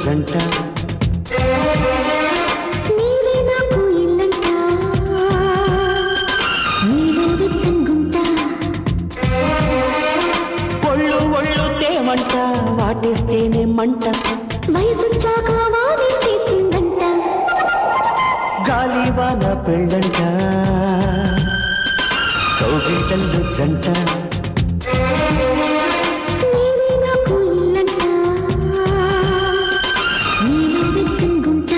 జంట నీవే నాకు ఇల్లంట నీవే వెచ్చంగుంటా ఒళ్ళు ఒళ్ళు తేమంట వాటేస్తేనే మంట వయసొచ్చాక వారి చేసిందంట గాలివాన పెళ్ళంట కౌగిటల్లు జంట నీవే నాకు ఇల్లంట నీవే వెచ్చంగుంటా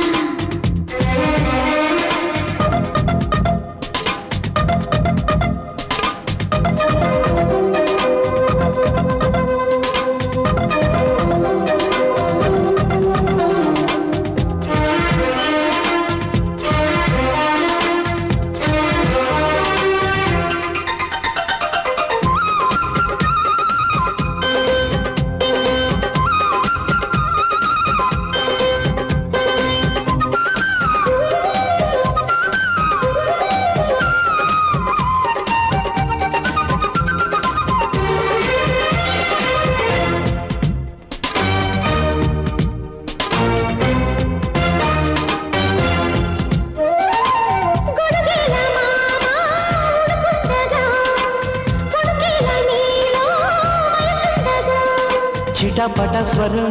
గొడుగేల మామ ఉడుకుండగా ఉడుకేల నీలో వయసుండగా చిటపట స్వరం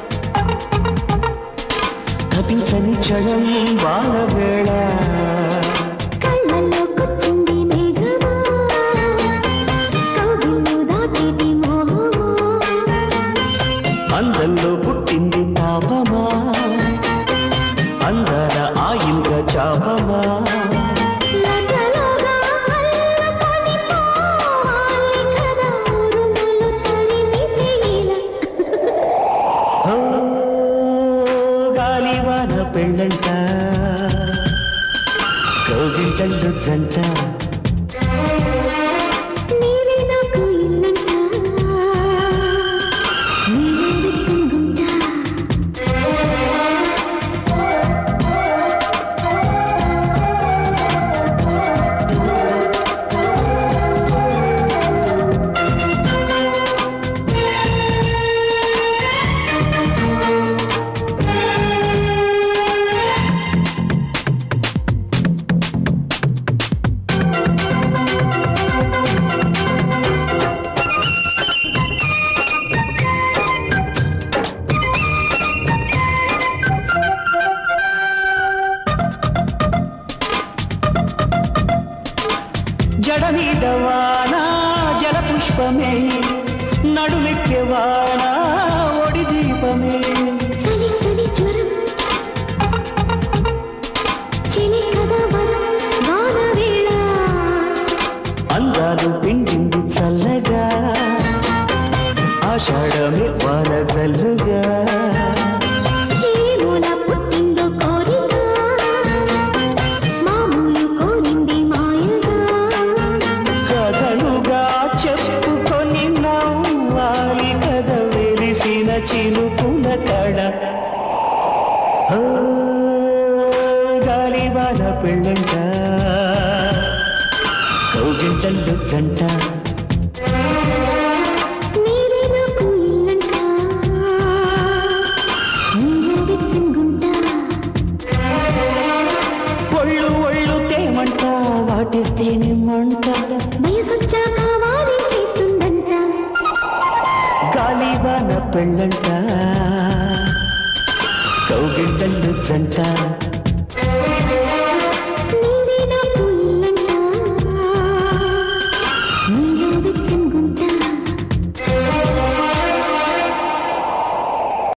కపించని చడం వాన వేళ కళ్ళల్లో కూర్చుంది మేఘమా కౌగిళ్ళు దాటేటి మోహమా అందంలో పుట్టింది తాపమా అందర ఆయింద్ర చాపమా లతలోగా అల్లుకొని పోవాలి కదా ఉరుములు తరిమితే ఇలా ఓ, గాలివాన పెళ్ళంట కౌగిటల్లు జంట నీవే నాకు ఇల్లంట నీవే వెచ్చంగుంటా జడ మీద వాన జల పుష్పమే నడుమెక్కే వాన ఒడి దీపమే చలి చలి జ్వరం చిలి కథ వరం వాన వేళ అందాలు పిండింది చల్లగా ఆషాఢమే వాన జల్లుగా ఏ మూల పుట్టిందో కోరిక మామూలు కోరింది మాయగా కథలుగా చెప్పుకొని నవ్వాలి కథ వెలిసిన చినుకుల కడ ఓ, గాలివాన పెళ్ళంట కౌగింటల్లు జంట నీవే నాకు ఇల్లంట నీవే వెచ్చంగుంటా ఒళ్ళు ఒళ్ళు తేమంట వాటిస్తేనే మంట వయసొచ్చాక వారి చేస్తుందంట గాలివాన పెళ్ళంట కౌగిటల్లు జంట